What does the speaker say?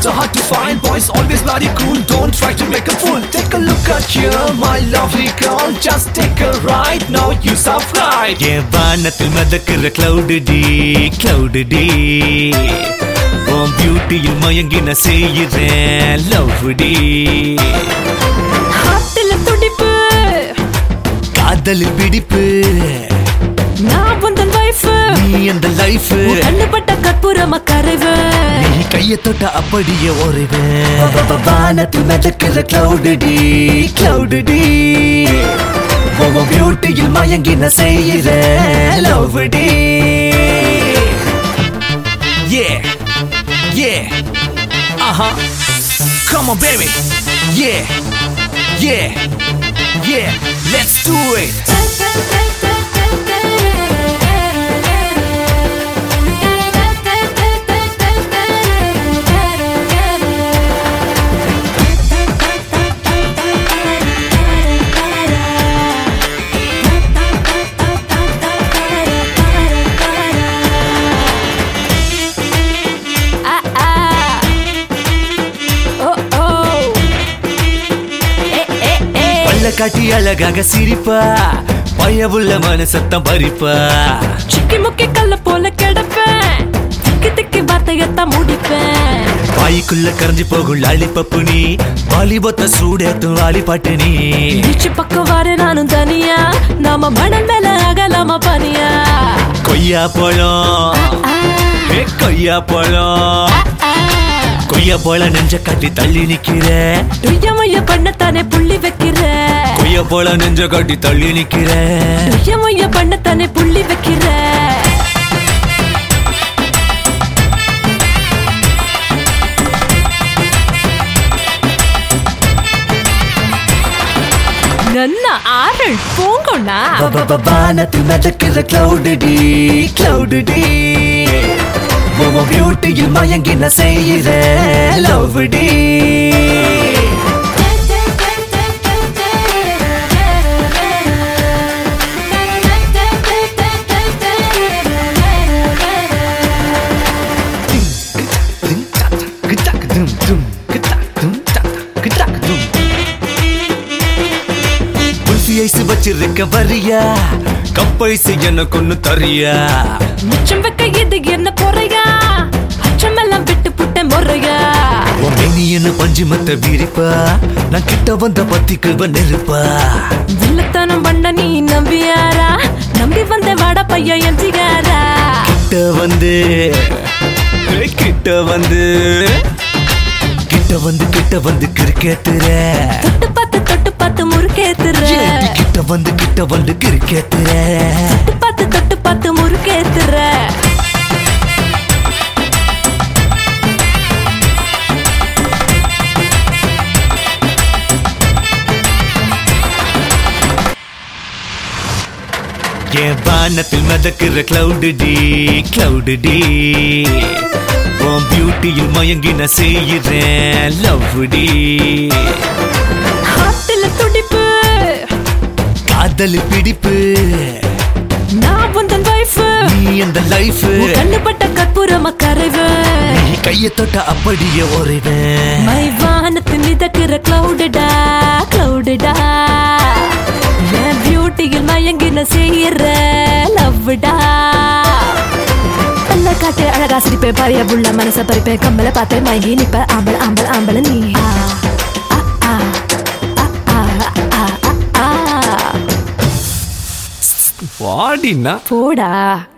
are hard to find. Boys always bloody cool. Don't try to make a fool. Take a look at you, my lovely girl. Just take a ride. Now you sound right. என் வானத்தில் மதக்கிற cloud டி cloud டி உன் பியூட்டியில் மயங்கின செய்கிறேன் love D ஹார்ட்ல துடிப்பு காதலில் பிடிப்பு நான் உந்தன் வைஃப் நீ அந்த லைஃப் கண்ணுப்பட்ட கற்பூரமா கரைவு நீ கைய தொட்ட அப்படியே ஒருவன் வானத்தில் மிதக்கிற கிளவுடு டி கிளவுடு டி உன் பியூட்டியில் மயங்கின செய்கிற லவ் டி Yeah, yeah, uh-huh. Come on, baby. Yeah, yeah, yeah. Let's do it. ஆ, ஆ. ஓ, ஓ. ஏ, ஏ, ஏ. பல்ல காட்டி அழகாக சிரிப்பா பயவுள்ள மனசத்தம் பறிப்பா சிக்கி முக்கி கல்ல போல கிடப்பேன் திக்கி திக்கி வார்த்தையத்தான் முடிப்பேன் வாய்க்குள்ள கரைஞ்சு போகும் லாலிபப்பு நீ வாலிபத்த சூடேத்தும் வாலி பாட்டு நீ பீச்சு பக்கம் வாரு நானும் தனியா நாம மணல் மேல அகலாம பனியா கொய்யா பழம் ஆ, ஏ கொய்யா பழம் ஆ. கொய்யா பழம் நெஞ்ச காட்டி தள்ளி நிக்கிற டுய்ய முய்ய பண்ணத்தானே புள்ளி வைக்கிற கொய்யா பழம் நெஞ்ச காட்டி தள்ளி நிக்கிற டுய்ய முய்ய பண்ணத்தானே புள்ளி வைக்கிற ನನ್ನ ಆರಳ್ ಪೋಂಗೋಣ வானத்தில் மிதக்கிற கிளவுடு டி கிளவுடு டி உன் பியூட்டியில் மயங்கின செய்கிற லவ் டி குல்ஃபி ஐஸ் வச்சிருக்க வரியா கப்பைஸ் எனக்கு ஒண்ணு தரியா மிச்சம் வைக்க இது என்ன பொறையா அச்சமெல்லாம் விட்டு புட்ட முறையா உன் மேனியன்னு பஞ்சுமத்த விரிப்பா நான் கிட்ட வந்த பத்திக்குவ நெருப்பா வில்லத்தனம் பண்ண நீ நம்பியாரா நம்பி வந்த வாட பையன் என் சிகாரா கிட்ட வந்து ஏய், கிட்ட வந்து கிட்ட வந்து கிட்ட வந்து கிரிக்கெட்டுற தொட்டு பார்த்து தொட்டு பார்த்து முறுக்கேத்துற ஏண்டி கிட்ட வந்து கிட்ட வந்து கிரிக்கெட்டுற தொட்டு பார்த்து தொட்டு பார்த்து முறுக்கேத்துற என் வானத்தில் மிதக்கிற கிளவுடு டி கிளவுடு டி உன் பியூட்டியில் மயங்கின செய்கிறேன் லவ் டி ஹார்ட்ல துடிப்பு காதல் பிடிப்பு நான் உந்தன் வைஃப் நீ அந்த லைஃப் கண்ணுப்பட்ட கற்பூரமா கரைவு நீ கைய தொட்ட அப்படியே ஒருவன் மை வானத்து மிதக்கிற கிளவுடடா கிளவுடடா என் பியூட்டியில் மயங்கின செய்யற லவ்டா அல்ல காட்டு அழகா சிரிப்பேன் பழைய புள்ள மனச பறிப்பேன் கம்மல பார்த்தேன் மயங்கி நிப்ப ஆம்பள ஆம்பள ஆம்பள நீ ஆ, ஆ, ஆ, ஆ, ஆ, ஆ, ஆ. வாடினா போடா